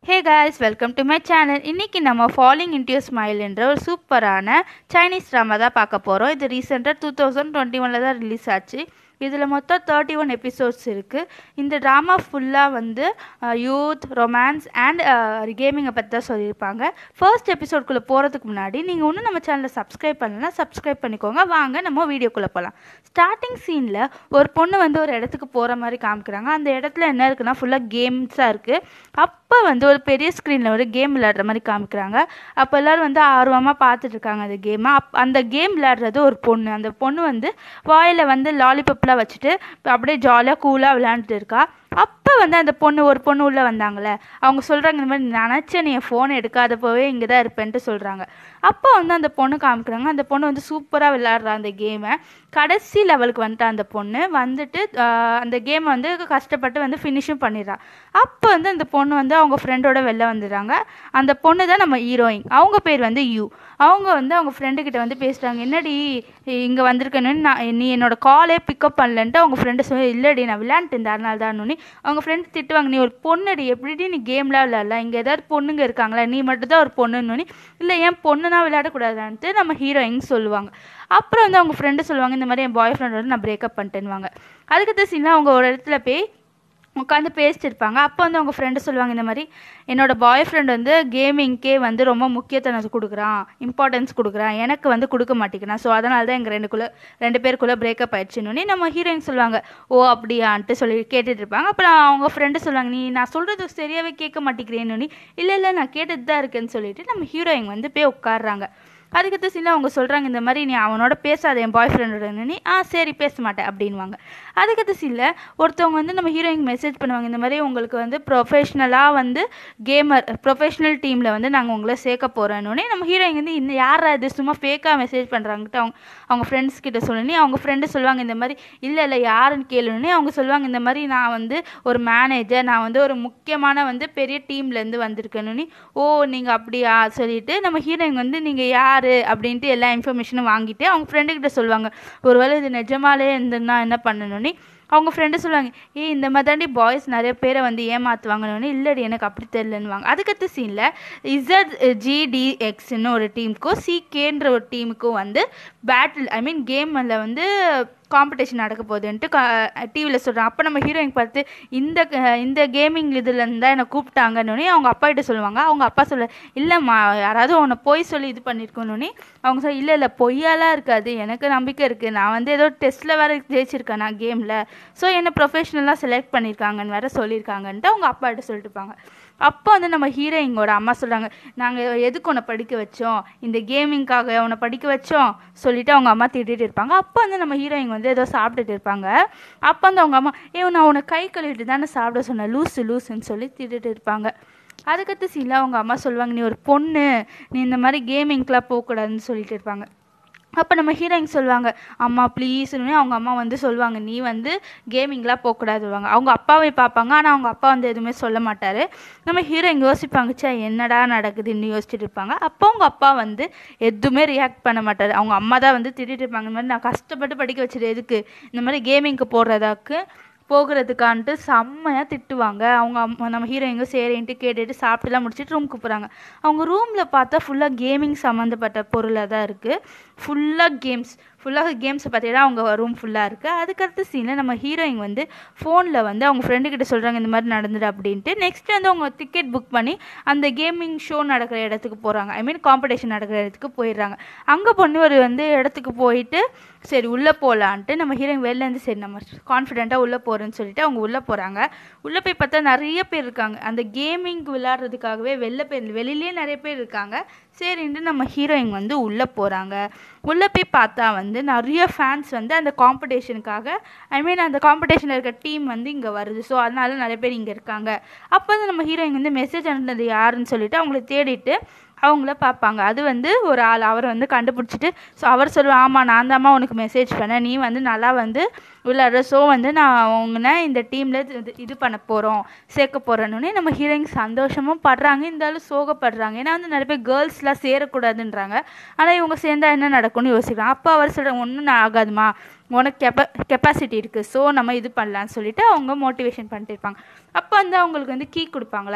hey guys welcome to my channel இன்னைக்கு நம்ம falling இன்டியூ smile என்ற ஒரு சூப்பரான சைனீஸ் ட்ராமா தான் பார்க்க போகிறோம் இது ரீசெண்டாக டூ தௌசண்ட் டுவெண்ட்டி ஒனில் தான் ரிலீஸ் ஆச்சு இதில் மொத்தம் தேர்ட்டி ஒன் எபிசோட்ஸ் இருக்குது இந்த ட்ராமா ஃபுல்லாக வந்து யூத் ரொமான்ஸ் அண்ட் கேமிங்கை பற்றி தான் சொல்லியிருப்பாங்க ஃபர்ஸ்ட் எபிசோட்குள்ளே போகிறதுக்கு முன்னாடி நீங்கள் இன்னும் நம்ம சேனலை சப்ஸ்கிரைப் பண்ணலன்னா சப்ஸ்கிரைப் பண்ணிக்கோங்க வாங்க நம்ம வீடியோக்குள்ளே போகலாம் ஸ்டார்டிங் சீனில் ஒரு பொண்ணு வந்து ஒரு இடத்துக்கு போகிற மாதிரி காமிக்கிறாங்க அந்த இடத்துல என்ன இருக்குன்னா ஃபுல்லாக கேம்ஸாக இருக்குது அப்போ வந்து ஒரு பெரிய ஸ்க்ரீனில் ஒரு கேம் விளையாடுற மாதிரி காமிக்கிறாங்க அப்போ எல்லோரும் வந்து ஆர்வமாக பார்த்துட்டு இருக்காங்க அந்த கேமை அப் அந்த கேம் விளையாடுறது ஒரு பொண்ணு அந்த பொண்ணு வந்து வாயில் வந்து லாலிபப்லாம் வச்சுட்டு அப்படியே ஜாலியாக கூலாக விளையாண்டுட்டு இருக்கா அப்போ வந்து அந்த பொண்ணு ஒரு பொண்ணு உள்ளே வந்தாங்களே அவங்க சொல்கிறாங்க இந்த மாதிரி நினச்சேன் நீ என் ஃபோன் எடுக்காதப்போவே இங்கே தான் இருப்பேன்ட்டு சொல்கிறாங்க அப்போ வந்து அந்த பொண்ணு காமிக்கிறாங்க அந்த பொண்ணு வந்து சூப்பராக விளையாடுறா அந்த கேமை கடைசி லெவலுக்கு வந்துட்டா அந்த பொண்ணு வந்துட்டு ஆஹ், அந்த கேமை வந்து கஷ்டப்பட்டு வந்து ஃபினிஷும் பண்ணிடுறா அப்போ வந்து அந்த பொண்ணு வந்து அவங்க ஃப்ரெண்டோட வெளில வந்துடுறாங்க அந்த பொண்ணு தான் நம்ம ஹீரோயின் அவங்க பேர் வந்து யூ அவங்க வந்து அவங்க ஃப்ரெண்டுக்கிட்ட வந்து பேசுகிறாங்க என்னடி இங்கே வந்திருக்கேன்னு நான் நீ என்னோட காலே பிக்கப் பண்ணலன்ட்டு அவங்க ஃப்ரெண்டு சொல்லி இல்லடி நான் விளையாண்டுட்டு இருந்தேன் அதனால தான் அவங்க ஃப்ரெண்டு திட்டுவாங்க நீ ஒரு பொண்ணுடி எப்படிடி நீ கேம்லாம் விளையாடல இங்கே ஏதாவது பொண்ணுங்க இருக்காங்களா நீ மட்டும் தான் ஒரு பொண்ணுன்னு இல்லை ஏன் பொண்ணுனா விளையாடக்கூடாதான்ட்டு நம்ம ஹீரோயின் சொல்லுவாங்க அப்புறம் வந்து அவங்க ஃப்ரெண்டு சொல்லுவாங்க இந்த மாதிரி என் பாய் ஃப்ரெண்டோட நான் பிரேக்கப் பண்ணிட்டேன்னுவாங்க அதுக்கடுத்த சீனில் அவங்க ஒரு இடத்துல போய் உட்காந்து பேசிட்டு இருப்பாங்க அப்போ வந்து அவங்க ஃப்ரெண்டு சொல்லுவாங்க இந்த மாதிரி என்னோட பாய் ஃப்ரெண்ட் வந்து கேமிங்க்கே வந்து ரொம்ப முக்கியத்துவம் கொடுக்குறான் இம்பார்ட்டன்ஸ் கொடுக்குறான் எனக்கு வந்து கொடுக்க மாட்டேங்கிறான் ஸோ அதனால தான் எங்கள் ரெண்டுக்குள்ளே ரெண்டு பேருக்குள்ளே பிரேக்கப் ஆயிடுச்சுன்னு நம்ம ஹீரோயின் சொல்லுவாங்க ஓ அப்படியான்ட்டு சொல்லி கேட்டுட்டு இருப்பாங்க அப்புறம் அவங்க ஃப்ரெண்டு சொல்லுவாங்க நீ நான் சொல்கிறது சரியாகவே கேட்க மாட்டேங்கிறேன்னு இல்லை இல்லை நான் கேட்டுட்டு தான் இருக்கேன்னு சொல்லிட்டு நம்ம ஹீரோயின் வந்து போய் உட்காடுறாங்க அதுக்கடுத்த சீனில் அவங்க சொல்கிறாங்க இந்த மாதிரி நீ அவனோட பேசாத என் பாய் ஃப்ரெண்டோட நீ ஆ சரி பேச மாட்டேன் அப்படின்வாங்க அதுக்கடுத்த சீனில் ஒருத்தவங்க வந்து நம்ம ஹீரோயின் மெசேஜ் பண்ணுவாங்க இந்த மாதிரி உங்களுக்கு வந்து ப்ரொஃபஷ்னலாக வந்து கேமர் ப்ரொஃபஷ்னல் டீமில் வந்து நாங்கள் உங்களை சேர்க்க போகிறோன்னே நம்ம ஹீரோயின் வந்து இந்த யாரா இது சும்மா ஃபேக்காக மெசேஜ் பண்ணுறாங்கட்டு அவங்க அவங்க ஃப்ரெண்ட்ஸ் கிட்ட சொல்லி அவங்க ஃப்ரெண்டு சொல்லுவாங்க இந்த மாதிரி இல்லை இல்லை யாருன்னு கேளுன்னு அவங்க சொல்லுவாங்க இந்த மாதிரி நான் வந்து ஒரு மேனேஜர் நான் வந்து ஒரு முக்கியமான வந்து பெரிய டீம்லேருந்து வந்திருக்கேன்னு ஓ நீங்கள் அப்படியா சொல்லிட்டு நம்ம ஹீரோயின் வந்து நீங்கள் யார் அப்படின்ட்டு எல்லா இன்ஃபர்மேஷனும் வாங்கிட்டு அவங்க ஃப்ரெண்டுக்கிட்ட சொல்லுவாங்க ஒருவேளை இது நிஜமாலே இருந்ததுன்னா என்ன பண்ணணும்னு அவங்க ஃப்ரெண்டு சொல்லுவாங்க ஏய் இந்த மாதிரி தாண்டி பாய்ஸ் நிறைய பேரை வந்து ஏமாற்றுவாங்கன்னு இல்லடி எனக்கு அப்படி தெரிலன்னுவாங்க அதுக்கடுத்த சீனில் இசட் ஜிடிஎக்ஸ்னு ஒரு டீமுக்கும் சிகேன்ற ஒரு டீமுக்கும் வந்து பேட்டில் ஐ மீன் கேமில் வந்து காம்படிஷன் நடக்க போகுதுன்ட்டு டிவியில் சொல்கிறாங்க அப்போ நம்ம ஹீரோயின் பார்த்து இந்த க- இந்த கேமிங் இதுலேருந்து தான் என்னை கூப்பிட்டாங்கன்னு அவங்க அப்பா கிட்ட சொல்லுவாங்க அவங்க அப்பா சொல்ல இல்லைம்மா யாராவது உன்னை பொய் சொல்லி இது பண்ணியிருக்கணுன்னு அவங்க சொல்ல இல்லை இல்லை பொய்யாலாம் இருக்காது எனக்கு நம்பிக்கை இருக்குது நான் வந்து ஏதோ டெஸ்ட்டில் வேறு ஜெயிச்சிருக்கேன் நான் கேமில் ஸோ என்னை ப்ரொஃபஷ்னலாக செலக்ட் பண்ணியிருக்காங்கன்னு வேறு சொல்லியிருக்காங்கன்ட்டு அவங்க அப்பா கிட்ட சொல்லிட்டு இருப்பாங்க அப்போ வந்து நம்ம ஹீரோயிங்கோட அம்மா சொல்கிறாங்க நாங்கள் எதுக்கு உன்னை படிக்க வச்சோம் இந்த கேமிங்காக உன்னை படிக்க வச்சோம் சொல்லிட்டு அவங்க அம்மா திட்டிட்டு இருப்பாங்க அப்போ வந்து நம்ம ஹீரோயின் வந்து ஏதோ சாப்பிட்டுட்டு இருப்பாங்க அப்போ வந்து அவங்க அம்மா ஏ நான் உன்னை கை கழுவிட்டு தானே சாப்பிட சொன்னேன் லூசு லூசுன்னு சொல்லி திட்டிட்டு இருப்பாங்க அதுக்கடுத்து சீனில் அவங்க அம்மா சொல்லுவாங்க நீ ஒரு பொண்ணு நீ இந்த மாதிரி கேமிங்க்கெலாம் போகக்கூடாதுன்னு சொல்லிட்டு இருப்பாங்க அப்போ நம்ம ஹீரோயின் சொல்லுவாங்க அம்மா ப்ளீஸ்னு அவங்க அம்மா வந்து சொல்லுவாங்க நீ வந்து கேமிங்லாம் போகக்கூடாதுவாங்க அவங்க அப்பாவை பார்ப்பாங்க ஆனால் அவங்க அப்பா வந்து எதுவுமே சொல்ல மாட்டார் நம்ம ஹீரோயின் யோசிப்பாங்க ச்சே என்னடா நடக்குதுன்னு யோசிச்சுட்டு இருப்பாங்க அப்போ அவங்க அப்பா வந்து எதுவுமே ரியாக்ட் பண்ண மாட்டார் அவங்க அம்மா தான் வந்து திட்டிட்டு இருப்பாங்க இந்த மாதிரி நான் கஷ்டப்பட்டு படிக்க வச்சது எதுக்கு இந்த மாதிரி கேமிங்க்கு போடுறதாக்கு போகிறதுக்கான்ட்டு செம்மையாக திட்டுவாங்க அவங்க அம்மா நம்ம ஹீரோயிங்க சரின்ட்டு கேட்டுட்டு சாப்பிட்டுலாம் முடிச்சுட்டு ரூமுக்கு போகிறாங்க அவங்க ரூமில் பார்த்தா ஃபுல்லாக கேமிங் சம்மந்தப்பட்ட பொருளாக தான் இருக்குது ஃபுல்லாக கேம்ஸ் ஃபுல்லாக கேம்ஸை பார்த்தீங்கன்னா அவங்க ரூம் ஃபுல்லாக இருக்குது அதுக்கடுத்த சீனில் நம்ம ஹீரோயின் வந்து ஃபோனில் வந்து அவங்க ஃப்ரெண்டு கிட்ட சொல்கிறாங்க இந்த மாதிரி நடந்துடு அப்படின்ட்டு நெக்ஸ்ட் வந்து அவங்க டிக்கெட் புக் பண்ணி அந்த கேமிங் ஷோ நடக்கிற இடத்துக்கு போகிறாங்க ஐ மீன் காம்படிஷன் நடக்கிற இடத்துக்கு போயிடுறாங்க அங்கே பொண்ணு ஒரு வந்து இடத்துக்கு போயிட்டு சரி உள்ளே போகலான்ட்டு நம்ம ஹீரோயின் வெளிலேருந்து சரி நம்ம கான்ஃபிடென்ட்டாக உள்ளே போகிறேன்னு சொல்லிட்டு அவங்க உள்ளே போகிறாங்க உள்ளே போய் பார்த்தா நிறைய பேர் இருக்காங்க அந்த கேமிங் விளையாடுறதுக்காகவே வெளில பேர் வெளியிலே நிறைய பேர் இருக்காங்க சரின்ட்டு நம்ம ஹீரோயின் வந்து உள்ளே போகிறாங்க உள்ளே போய் பார்த்தா வந்து நிறைய ஃபேன்ஸ் வந்து அந்த காம்படிஷனுக்காக ஐ மீன் அந்த காம்படிஷனில் இருக்க டீம் வந்து இங்கே வருது ஸோ அதனால நிறைய பேர் இங்கே இருக்காங்க அப்போ வந்து நம்ம ஹீரோயின் வந்து மெசேஜ் அனுப்புனது யாருன்னு சொல்லிட்டு அவங்கள தேடிட்டு அவங்கள பார்ப்பாங்க அது வந்து ஒரு ஆள் அவர் வந்து கண்டுபிடிச்சிட்டு ஸோ அவர் சொல்லுவார் ஆமாம் நான் தாம்மா உனக்கு மெசேஜ் பண்ணேன் நீ வந்து நல்லா வந்து விளையாடுற ஸோ வந்து நான் உங்களை இந்த டீமில் இது இது பண்ண போகிறோம் சேர்க்க போகிறேன்னு நம்ம ஹீரோயின் சந்தோஷமும் படுறாங்க இருந்தாலும் சோகப்படுறாங்க ஏன்னா வந்து நிறைய பேர் கேர்ள்ஸ்லாம் சேரக்கூடாதுன்றாங்க ஆனால் இவங்க சேர்ந்தா என்ன நடக்கும்னு யோசிக்கிறாங்க அப்போ அவர் சொல்கிறாங்க ஒன்றும் ஆகாதுமா உனக்கு கெப்ப கெப்பாசிட்டி இருக்குது ஸோ நம்ம இது பண்ணலான்னு சொல்லிட்டு அவங்க மோட்டிவேஷன் பண்ணிட்டு இருப்பாங்க அப்போ வந்து அவங்களுக்கு வந்து கீ கொடுப்பாங்களா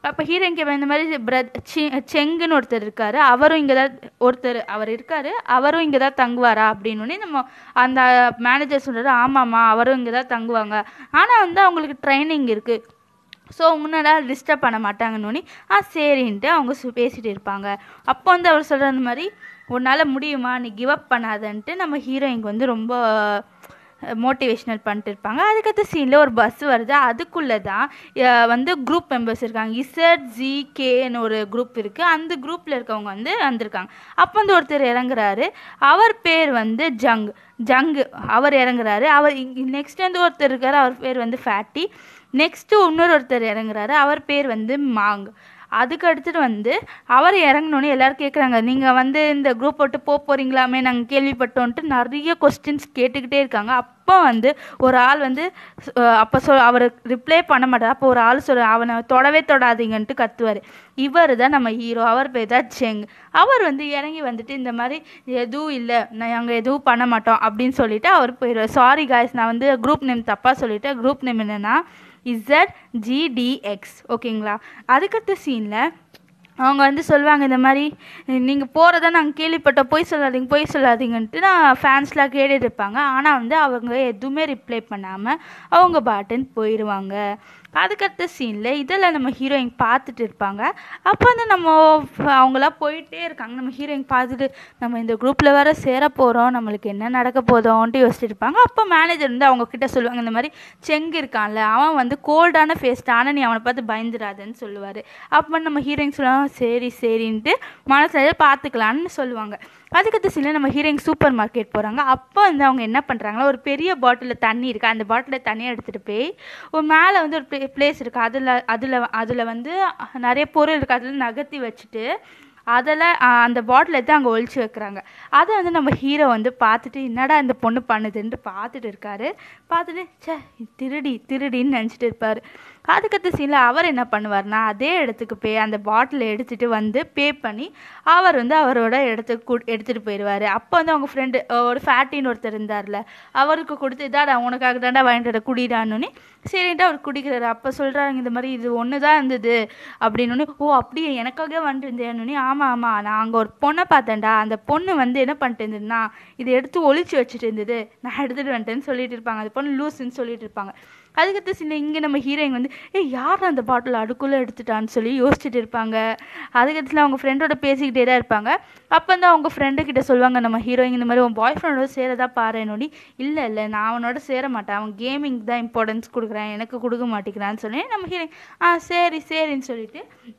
அப்போ ஹீரோயின்க்கு இந்த மாதிரி பிரத் செங்குன்னு ஒருத்தர் இருக்காரு அவரும் இங்கே தான் ஒருத்தர் அவர் இருக்காரு அவரும் இங்கே தான் தங்குவாரா அப்படின்னு நம்ம அந்த மேனேஜர் சொல்கிறாரு ஆமாம்மா அவரும் இங்கே தான் தங்குவாங்க ஆனால் வந்து அவங்களுக்கு ட்ரைனிங் இருக்குது ஸோ உன்னடா டிஸ்டர்ப் பண்ண மாட்டாங்கன்னு ஆ சரின்ட்டு அவங்க சு பேசிட்டு இருப்பாங்க அப்போ வந்து அவர் சொல்கிற அந்த மாதிரி உன்னால் முடியுமா நீ கிவ் அப் பண்ணாதன்ட்டு நம்ம ஹீரோயின்க்கு வந்து ரொம்ப மோட்டிவேஷ்னல் பண்ணிட்டு இருப்பாங்க அதுக்கடுத்த சீனில் ஒரு பஸ் வருது அதுக்குள்ளே தான் அஹ், வந்து குரூப் மெம்பர்ஸ் இருக்காங்க இசட் ஜி கேன்னு ஒரு குரூப் இருக்குது அந்த குரூப்பில் இருக்கவங்க வந்து வந்திருக்காங்க அப்போ வந்து ஒருத்தர் இறங்குறாரு அவர் பேர் வந்து ஜங் ஜங்கு அவர் இறங்குறாரு அவர் நெக்ஸ்ட் வந்து ஒருத்தர் இருக்காரு அவர் பேர் வந்து ஃபேட்டி நெக்ஸ்ட்டு இன்னொரு ஒருத்தர் இறங்குறாரு அவர் பேர் வந்து மாங் அதுக்கு அடுத்துட்டு வந்து அவர் இறங்கினோன்னே எல்லாரும் கேட்குறாங்க நீங்கள் வந்து இந்த குரூப் விட்டு போக போகிறீங்களாமே நாங்கள் கேள்விப்பட்டோன்ட்டு நிறைய கொஸ்டின்ஸ் கேட்டுக்கிட்டே இருக்காங்க அப்போ வந்து ஒரு ஆள் வந்து அஹ், அப்போ சொல் அவர் ரிப்ளை பண்ண மாட்டார் அப்போ ஒரு ஆள் சொல்ல அவனை தொடவே தொடாதீங்கன்ட்டு கத்துவார் இவர் தான் நம்ம ஹீரோ அவர் பேர் தான் செங் அவர் வந்து இறங்கி வந்துட்டு இந்த மாதிரி எதுவும் இல்லை நாங்கள் எதுவும் பண்ண மாட்டோம் அப்படின்னு சொல்லிட்டு அவர் போயிடுவார் சாரி காய்ஸ் நான் வந்து குரூப் நேம் தப்பாக சொல்லிட்டேன் குரூப் நேம் என்னென்னா இசட் ஜிடிஎக்ஸ் ஓகேங்களா அதுக்கடுத்த சீனில் அவங்க வந்து சொல்லுவாங்க இந்த மாதிரி நீங்கள் போகிறத நாங்கள் கேள்விப்பட்டோம் போய் சொல்லாதீங்க போய் சொல்லாதீங்கன்ட்டு நான் ஃபேன்ஸ்லாம் கேட்டுட்டு இருப்பாங்க ஆனால் வந்து அவங்க எதுவுமே ரிப்ளை பண்ணாமல் அவங்க பாட்டுன்னு போயிடுவாங்க அதுக்கடுத்த சீனில் இதில் நம்ம ஹீரோயின் பார்த்துட்டு இருப்பாங்க அப்போ வந்து நம்ம அவங்களாம் போயிட்டே இருக்காங்க நம்ம ஹீரோயின் பார்த்துட்டு நம்ம இந்த குரூப்பில் வேற சேர போகிறோம் நம்மளுக்கு என்ன நடக்க போதோன்ட்டு யோசிச்சுட்டு இருப்பாங்க அப்போ மேனேஜர் வந்து அவங்க கிட்ட சொல்லுவாங்க இந்த மாதிரி செங்கு இருக்கான்ல அவன் வந்து கோல்டான ஃபேஸ் ஆனால் நீ அவனை பார்த்து பயந்துடாதன்னு சொல்லுவார் அப்போ நம்ம ஹீரோயின் சொல்லுவாங்க சரி சரின்ட்டு மனசில் பார்த்துக்கலான்னு சொல்லுவாங்க அதுக்கடுத்த சீனில் நம்ம ஹீரோயின் சூப்பர் மார்க்கெட் போகிறாங்க அப்போ வந்து அவங்க என்ன பண்ணுறாங்கன்னா ஒரு பெரிய பாட்டிலில் தண்ணி இருக்குது அந்த பாட்டிலில் தண்ணியை எடுத்துகிட்டு போய் ஒரு மேலே வந்து ஒரு பிளேஸ் இருக்குது அதில் அதில் அதில் வந்து நிறைய பொருள் இருக்குது அதில் நகர்த்தி வச்சுட்டு அதில் அந்த பாட்டில் எடுத்து அங்கே ஒழிச்சு வைக்கிறாங்க அதை வந்து நம்ம ஹீரோ வந்து பார்த்துட்டு என்னடா இந்த பொண்ணு பண்ணுதுன்ட்டு பார்த்துட்டு இருக்காரு பார்த்துட்டு ச்சே திருடி திருடின்னு நினச்சிட்டு இருப்பார் அதுக்கடுத்த சீனில் அவர் என்ன பண்ணுவார்னா அதே இடத்துக்கு போய் அந்த பாட்டிலை எடுத்துகிட்டு வந்து பே பண்ணி அவர் வந்து அவரோட இடத்துக்கு கூ எடுத்துகிட்டு போயிடுவார் அப்போ வந்து அவங்க ஃப்ரெண்டு ஒரு ஃபேட்டின்னு ஒருத்தர் இருந்தார்ல அவருக்கு கொடுத்து இதாடா உனக்காக தாண்டா வாங்கிட்டு வர குடிடான்னு சரின்ட்டு அவர் குடிக்கிறாரு அப்போ சொல்கிறாங்க இந்த மாதிரி இது ஒன்று தான் இருந்தது அப்படின்னு ஓ அப்படியே எனக்காக வந்துட்டு இருந்தேன்னு ஆமாம் ஆமாம் நான் அங்கே ஒரு பொண்ணை பார்த்தேன்டா அந்த பொண்ணு வந்து என்ன பண்ணிட்டு இருந்ததுன்னா இதை எடுத்து ஒளிச்சு வச்சுட்டு இருந்தது நான் எடுத்துகிட்டு வந்துட்டேன்னு சொல்லிட்டு இருப்பாங்க அந்த பொண்ணு லூசுன்னு சொல்லிட்டு இருப்பாங்க அதுக்கடுத்து சின்ன இங்கே நம்ம ஹீரோயின் வந்து ஏ யார் அந்த பாட்டில் அடுக்குள்ளே எடுத்துட்டான்னு சொல்லி யோசிச்சுட்டு இருப்பாங்க அதுக்கடுத்துல அவங்க ஃப்ரெண்டோட பேசிக்கிட்டே தான் இருப்பாங்க அப்போ வந்து அவங்க ஃப்ரெண்டு கிட்ட சொல்லுவாங்க நம்ம ஹீரோயின் இந்த மாதிரி உன் பாய் ஃப்ரெண்டோட சேரதா பாருன்னு இல்லை இல்லை நான் அவனோட சேர மாட்டேன் அவன் கேமிங் தான் இம்பார்ட்டன்ஸ் கொடுக்குறேன் எனக்கு கொடுக்க மாட்டேங்கிறான்னு சொல்லி நம்ம ஹீரோயின் ஆ சரி சரின்னு சொல்லிட்டு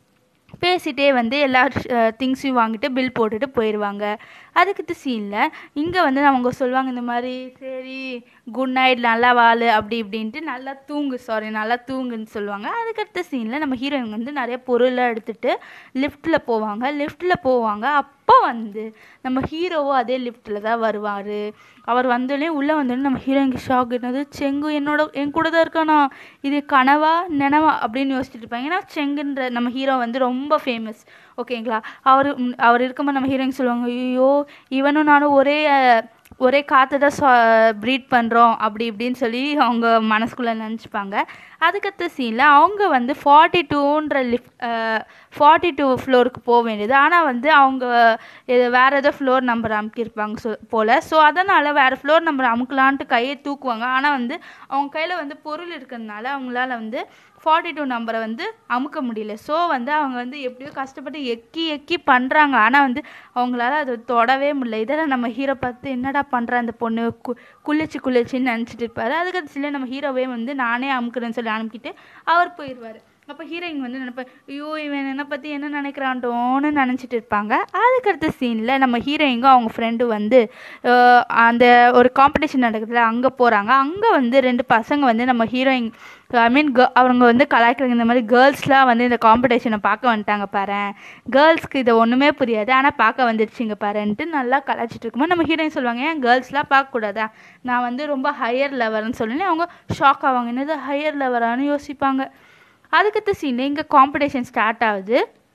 பேசிட்டே வந்து எல்லா திங்ஸையும் வாங்கிட்டு பில் போட்டுட்டு போயிடுவாங்க அதுக்கடுத்து சீனில் இங்கே வந்து அவங்க சொல்லுவாங்க இந்த மாதிரி சரி குட் நைட் நல்லா வாழு அப்படி இப்படின்ட்டு நல்லா தூங்கு சாரி நல்லா தூங்குன்னு சொல்லுவாங்க அதுக்கடுத்த சீனில் நம்ம ஹீரோயின் வந்து நிறைய பொருளெலாம் எடுத்துகிட்டு லிஃப்ட்டில் போவாங்க லிஃப்ட்டில் போவாங்க அப்போ வந்து நம்ம ஹீரோவும் அதே லிஃப்ட்டில் தான் வருவார் அவர் வந்தோடனே உள்ளே வந்தோடனே நம்ம ஹீரோயினுக்கு ஷாக் என்னது செங்கு என்னோட என் கூட தான் இருக்கானா இது கனவா நினவா அப்படின்னு யோசிச்சுட்டு இருப்பாங்க ஏன்னா செங்குன்ற நம்ம ஹீரோ வந்து ரொம்ப ஃபேமஸ் ஓகேங்களா அவர் ம், அவர் இருக்கும்போது நம்ம ஹீரோயின் சொல்லுவாங்க ஐயோ இவனும் நானும் ஒரே அஹ், ஒரே காற்று தான் ப்ரீட் பண்ணுறோம் அப்படி இப்படின்னு சொல்லி அவங்க மனசுக்குள்ளே நினச்சிப்பாங்க அதுக்கடுத்த சீனில் அவங்க வந்து ஃபார்ட்டி டூன்ற லிஃப்ட் ஃபார்ட்டி டூ ஃப்ளோருக்கு போக வேண்டியது ஆனால் வந்து அவங்க இது வேறு ஏதோ ஃப்ளோர் நம்பர் அமுக்கியிருப்பாங்க சொ போல் ஸோ அதனால் வேறு ஃப்ளோர் நம்பர் அமுக்கலான்ட்டு கையை தூக்குவாங்க ஆனால் வந்து அவங்க கையில் வந்து பொருள் இருக்கிறதுனால அவங்களால வந்து ஃபார்ட்டி டூ நம்பரை வந்து அமுக்க முடியல ஸோ வந்து அவங்க வந்து எப்படியோ கஷ்டப்பட்டு எக்கி எக்கி பண்ணுறாங்க ஆனால் வந்து அவங்களால அதை தொடவே முடியல இதெல்லாம் நம்ம ஹீரோ பார்த்து என்னடா பண்ணுற அந்த பொண்ணு கு குளிச்சு குளிச்சுன்னு நினச்சிட்டு இருப்பாரு அதுக்கு சில நம்ம ஹீரோவே வந்து நானே அமுக்குறேன்னு சொல்லி அனுப்பிக்கிட்டு அவர் போயிடுவார் அப்போ ஹீரோயின் வந்து நினைப்பேன் ஐயோ இவன் என்னை பற்றி என்ன நினைக்கிறான்டோன்னு நினச்சிட்டு இருப்பாங்க அதுக்கடுத்த சீனில் நம்ம ஹீரோயிங்கும் அவங்க ஃப்ரெண்டு வந்து அஹ், அந்த ஒரு காம்படிஷன் நடக்குதுல அங்கே போகிறாங்க அங்கே வந்து ரெண்டு பசங்க வந்து நம்ம ஹீரோயின் ஐ மீன் அவங்க வந்து கலாய்க்கிறாங்க இந்த மாதிரி கேர்ள்ஸ்லாம் வந்து இந்த காம்படிஷனை பார்க்க வந்துட்டாங்க பாரு கேர்ள்ஸ்க்கு இது ஒன்றுமே புரியாது ஆனால் பார்க்க வந்துருச்சுங்க பாருன்ட்டு நல்லா கலாய்ச்சிட்டு இருக்கும்போது நம்ம ஹீரோயின் சொல்லுவாங்க ஏன் கேர்ள்ஸ்லாம் பார்க்கக்கூடாதா நான் வந்து ரொம்ப ஹையர் லெவல்னு சொல்லி அவங்க ஷாக் ஆவாங்க என்னது ஹையர் லெவலான்னு யோசிப்பாங்க அதுக்கடுத்த சீனில் இங்கே காம்படிஷன் ஸ்டார்ட் ஆகுது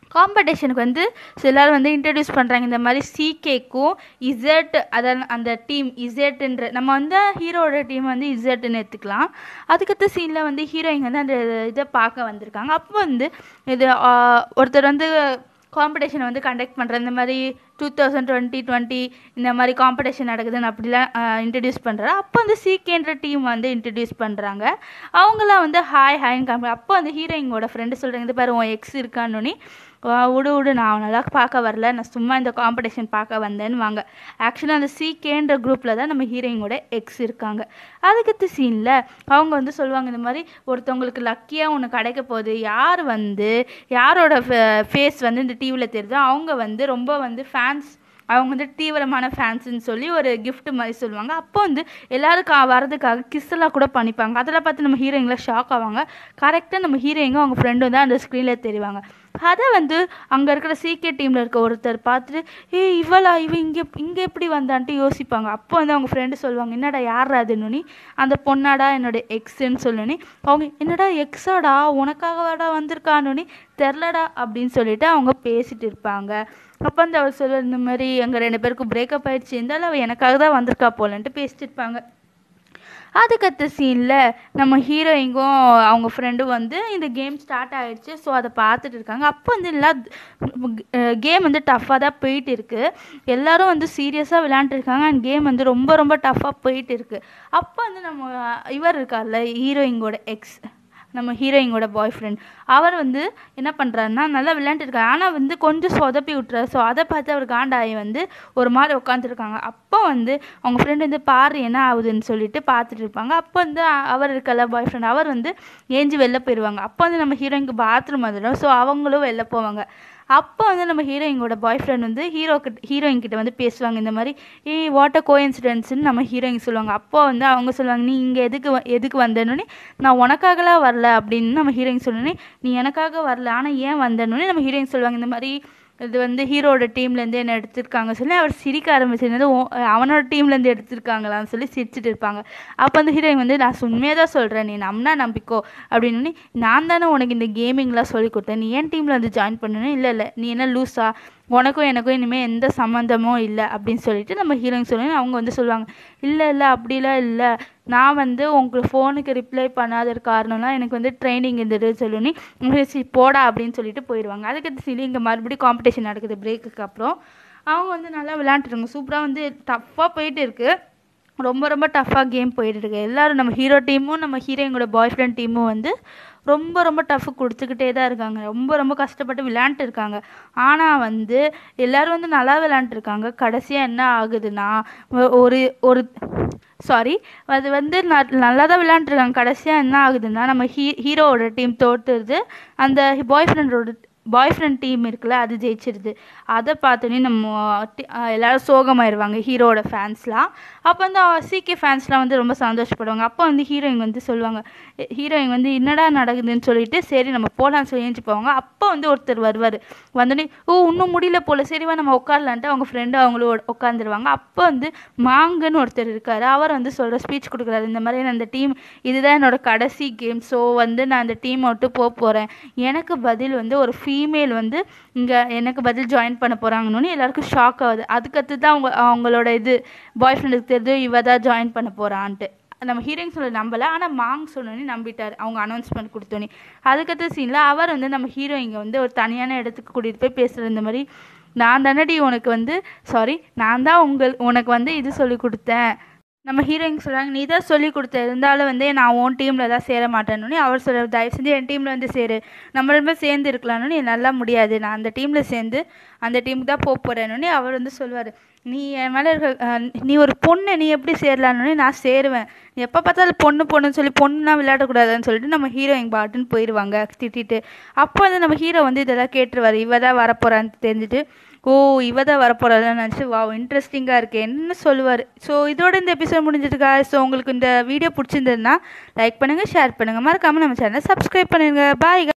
காம்படிஷனுக்கு வந்து சிலர் வந்து இன்ட்ரடியூஸ் பண்ணுறாங்க இந்த மாதிரி சிகேக்கும் இசட் அதான் அந்த டீம் இசட்ன்ற நம்ம வந்து ஹீரோட டீம் வந்து இசட்னு எடுத்துக்கலாம் அதுக்கடுத்த சீனில் வந்து ஹீரோயின் வந்து அந்த இதை பார்க்க வந்திருக்காங்க அப்போ வந்து இது ஆ, ஒருத்தர் வந்து காம்படிஷன் வந்து கண்டக்ட் பண்ணுற இந்த மாதிரி டூ தௌசண்ட் டுவெண்ட்டி டுவெண்ட்டி இந்த மாதிரி காம்படிஷன் நடக்குதுன்னு அப்படிலாம் இன்ட்ரடியூஸ் பண்ணுறாரு அப்போ வந்து சிகேன்ற டீம் வந்து இன்ட்ரடியூஸ் பண்ணுறாங்க அவங்களாம் வந்து ஹாய் ஹாய்னு காமி அப்போ அந்த ஹீரோயிங்கோட ஃப்ரெண்டு சொல்கிறாங்க இந்த பாரு உன் எக்ஸ் இருக்கான்னு விடு விடு நான் அவனெல்லாம் பார்க்க வரல நான் சும்மா இந்த காம்படிஷன் பார்க்க வந்தேன்னு வாங்க ஆக்சுவலாக அந்த சிகேன்ற குரூப்பில் தான் நம்ம ஹீரோயினோட எக்ஸ் இருக்காங்க அதுக்கடுத்த சீனில் அவங்க வந்து சொல்லுவாங்க இந்த மாதிரி ஒருத்தவங்களுக்கு லக்கியாக ஒன்று கிடைக்க போகுது யார் வந்து யாரோட ஃபேஸ் வந்து இந்த டிவியில் தெரியுதோ அவங்க வந்து ரொம்ப வந்து ஃபேன்ஸ் அவங்க வந்து தீவிரமான ஃபேன்ஸ்னு சொல்லி ஒரு gift மாதிரி சொல்லுவாங்க அப்போ வந்து எல்லாரும் கா வரதுக்காக கிஸ் எல்லாம் கூட பண்ணிப்பாங்க அதெல்லாம் பார்த்து நம்ம ஹீரோயின்லாம் ஷாக் ஆவாங்க கரெக்டாக நம்ம ஹீரோயிங்க அவங்க ஃப்ரெண்டு வந்து அந்த ஸ்க்ரீனில் தெரிவாங்க அதை வந்து அங்கே இருக்கிற சீக்கிய டீமில் இருக்க ஒருத்தர் பார்த்துட்டு ஏய் இவளா இவ இங்கே இங்கே எப்படி வந்தான்ட்டு யோசிப்பாங்க அப்போ வந்து அவங்க ஃப்ரெண்டு சொல்லுவாங்க என்னடா யாரா அதுன்னு அந்த பொண்ணாடா என்னோட எக்ஸுன்னு சொல்லுனி அவங்க என்னடா எக்ஸாடா உனக்காகவாடா வந்திருக்கான்னு தெரிலடா அப்படின்னு சொல்லிட்டு அவங்க பேசிட்டு இருப்பாங்க அப்போ வந்து அவர் சொல்லுவார் இந்த மாதிரி எங்கள் ரெண்டு பேருக்கும் பிரேக்கப் ஆயிடுச்சு இருந்தாலும் அவள் எனக்காக தான் வந்திருக்கா போலன்ட்டு பேசிட்டு இருப்பாங்க அதுக்கடுத்த சீனில் நம்ம ஹீரோயிங்கும் அவங்க ஃப்ரெண்டும் வந்து இந்த கேம் ஸ்டார்ட் ஆயிடுச்சு ஸோ அதை பார்த்துட்டு இருக்காங்க அப்போ வந்து எல்லாம் கேம் வந்து டஃப்பாக தான் போயிட்டு இருக்கு எல்லாரும் வந்து சீரியஸாக விளையாண்டுருக்காங்க அண்ட் கேம் வந்து ரொம்ப ரொம்ப டஃப்பாக போயிட்டு இருக்கு அப்போ வந்து நம்ம இவர் இருக்கார்ல ஹீரோயிங்கோட எக்ஸ் நம்ம ஹீரோயிங்கோட பாய் ஃப்ரெண்ட் அவர் வந்து என்ன பண்ணுறாருன்னா நல்லா விளையாண்டுருக்காரு ஆனால் வந்து கொஞ்சம் சொதப்பி விட்டுறாரு ஸோ அதை பார்த்து அவர் காண்டாயி வந்து ஒரு மாதிரி உட்காந்துருக்காங்க அப்போ வந்து அவங்க ஃப்ரெண்டு வந்து பாரு என்ன ஆகுதுன்னு சொல்லிட்டு பார்த்துட்டு இருப்பாங்க அப்போ வந்து அ- அவர் இருக்கல பாய் ஃப்ரெண்ட் அவர் வந்து ஏஞ்சி வெளில போயிடுவாங்க அப்போ வந்து நம்ம ஹீரோயினுக்கு பாத்ரூம் வந்துடும் ஸோ அவங்களும் வெளில போவாங்க அப்போ வந்து நம்ம ஹீரோயினோட பாய் ஃப்ரெண்ட் வந்து ஹீரோ கிட்ட ஹீரோயின் கிட்ட வந்து பேசுவாங்க இந்த மாதிரி ஏய் வாட் அ கோயின்சிடென்ட்ஸ்னு நம்ம ஹீரோயின் சொல்லுவாங்க அப்போ வந்து அவங்க சொல்லுவாங்க நீ இங்கே எதுக்கு வ- எதுக்கு வந்தேன்னு நான் உனக்காகலாம் வரல அப்படின்னு நம்ம ஹீரோயின் சொன்னோன்னே நீ எனக்காக வரல ஆனால் ஏன் வந்தேன்னு நம்ம ஹீரோயின் சொல்லுவாங்க இந்த மாதிரி இது வந்து ஹீரோட டீம்லேருந்து என்ன எடுத்திருக்காங்க சொல்லி அவர் சிரிக்க ஆரம்பிச்சிருந்தது அவனோட டீம்லேருந்து எடுத்திருக்காங்களான்னு சொல்லி சிரிச்சிட்டு இருப்பாங்க அப்போ வந்து ஹீரோயின் வந்து நான் உண்மையாக தான் சொல்கிறேன் நீ நம்பினா நம்பிக்கோ அப்படின்னு நான் தானே உனக்கு இந்த கேமிங்லாம் சொல்லி கொடுத்தேன் நீ ஏன் டீமில் வந்து ஜாயின் பண்ணணும் இல்லை இல்லை நீ என்ன லூஸா உனக்கும் எனக்கும் இனிமேல் எந்த சம்மந்தமும் இல்லை அப்படின்னு சொல்லிட்டு நம்ம ஹீரோயின் சொல்லி அவங்க வந்து சொல்லுவாங்க இல்லை இல்லை அப்படிலாம் இல்லை நான் வந்து உங்களுக்கு ஃபோனுக்கு ரிப்ளை பண்ணாத காரணம்லாம் எனக்கு வந்து ட்ரைனிங் இருந்தது சொல்லுனி சரி போடா அப்படின்னு சொல்லிட்டு போயிடுவாங்க அதுக்கு சரி இங்கே மறுபடியும் காம்படிஷன் நடக்குது பிரேக்குக்கு அப்புறம் அவங்க வந்து நல்லா விளையாண்டுருங்க சூப்பராக வந்து டஃப்பாக போயிட்டு இருக்கு ரொம்ப ரொம்ப டஃப்பாக கேம் போயிட்டு இருக்கு எல்லாரும் நம்ம ஹீரோ டீமும் நம்ம ஹீரோயினோட பாய் ஃப்ரெண்ட் டீமும் வந்து ரொம்ப ரொம்ப டஃப் கொடுத்துக்கிட்டே தான் இருக்காங்க ரொம்ப ரொம்ப கஷ்டப்பட்டு விளையாண்டுட்டு இருக்காங்க ஆனால் வந்து எல்லாரும் வந்து நல்லா விளையாண்டுருக்காங்க கடைசியாக என்ன ஆகுதுன்னா ஒ- ஒரு ஒரு சாரி அது வந்து ந- நல்லா தான் விளையாண்டுருக்காங்க கடைசியாக என்ன ஆகுதுன்னா நம்ம ஹீ ஹீரோவோட டீம் தோற்றுது அந்த பாய் ஃப்ரெண்டோட பாய் ஃப்ரெண்ட் டீம் இருக்குல்ல அது ஜெயிச்சிருது அதை பார்த்தோன்னே நம்ம டி- அஹ் எல்லாரும் சோகமாயிருவாங்க ஹீரோவோட ஃபேன்ஸ்லாம் அப்போ வந்து சிகே ஃபேன்ஸ்லாம் வந்து ரொம்ப சந்தோஷப்படுவாங்க அப்போ வந்து ஹீரோயின் வந்து சொல்லுவாங்க ஹீரோயின் வந்து என்னடா நடக்குதுன்னு சொல்லிட்டு சரி நம்ம போகலான்னு சொல்லி ஏஞ்சி போவாங்க அப்போ வந்து ஒருத்தர் வருவார் வந்தோடனே ஓ இன்னும் முடியல போல சரிவா நம்ம உட்காரலான்ட்டு அவங்க ஃப்ரெண்டு அவங்களும் உட்காந்துருவாங்க அப்போ வந்து மாங்குன்னு ஒருத்தர் இருக்காரு அவர் வந்து சொல்கிற ஸ்பீச் கொடுக்குறாரு இந்த மாதிரி நான் இந்த டீம் இதுதான் என்னோட கடைசி கேம் ஸோ வந்து நான் இந்த டீம் விட்டு போக போகிறேன் எனக்கு பதில் வந்து ஒரு ஃபீமேல் வந்து இங்கே எனக்கு பதில் ஜாயின் பண்ண போகிறாங்கன்னு எல்லாருக்கும் ஷாக் ஆகுது அதுக்கடுத்து தான் அவங்க அவங்களோட இது பாய் ஃப்ரெண்டுக்கு தெரிஞ்சு இவ தான் ஜாயின் பண்ண போகிறான்ட்டு நம்ம ஹீரோயின் சொல்ல நம்பலை ஆனால் மாங் சொன்னோன்னே நம்பிட்டார் அவங்க அனௌன்ஸ்மெண்ட் கொடுத்தோன்னே அதுக்கடுத்த சீனில் அவர் வந்து நம்ம ஹீரோயிங்க வந்து ஒரு தனியான இடத்துக்கு கூட்டிகிட்டு போய் பேசுகிற இந்த மாதிரி நான் தானடி உனக்கு வந்து சாரி நான் தான் உங்கள் உனக்கு வந்து இது சொல்லி கொடுத்தேன் நம்ம ஹீரோயின் சொல்கிறாங்க நீ தான் சொல்லி கொடுத்த இருந்தாலும் வந்து நான் உன் டீமில் தான் சேர மாட்டேன்னு அவர் சொல்ற தயவு செஞ்சு என் டீமில் வந்து சேரு நம்ம ரெண்டு பேரும் சேர்ந்து இருக்கலாம்னு நல்லா முடியாது நான் அந்த டீமில் சேர்ந்து அந்த டீமுக்கு தான் போக போகிறேன்னு அவர் வந்து சொல்லுவார் நீ என் மேலே இருக்க அஹ், நீ ஒரு பொண்ணு நீ எப்படி சேரலான்னு நான் சேருவேன் நீ எப்போ பார்த்தாலும் பொண்ணு பொண்ணுன்னு சொல்லி பொண்ணுனா விளையாடக்கூடாதுன்னு சொல்லிட்டு நம்ம ஹீரோயின் பாட்டுன்னு போயிடுவாங்க திட்டிட்டு அப்போ வந்து நம்ம ஹீரோ வந்து இதெல்லாம் கேட்டுருவார் இவ தான் வரப்போறான்னு தெரிஞ்சுட்டு ஓ இவ தான் வரப்போறான்னு நினச்சி வா இன்ட்ரெஸ்டிங்காக இருக்கேன்னு சொல்லுவார் ஸோ இதோட இந்த எபிசோட் முடிஞ்சிருக்கா ஸோ உங்களுக்கு இந்த வீடியோ பிடிச்சிருந்ததுன்னா லைக் பண்ணுங்கள் ஷேர் பண்ணுங்கள் மறக்காமல் நம்ம சேனலை சப்ஸ்கிரைப் பண்ணுங்கள் பாய்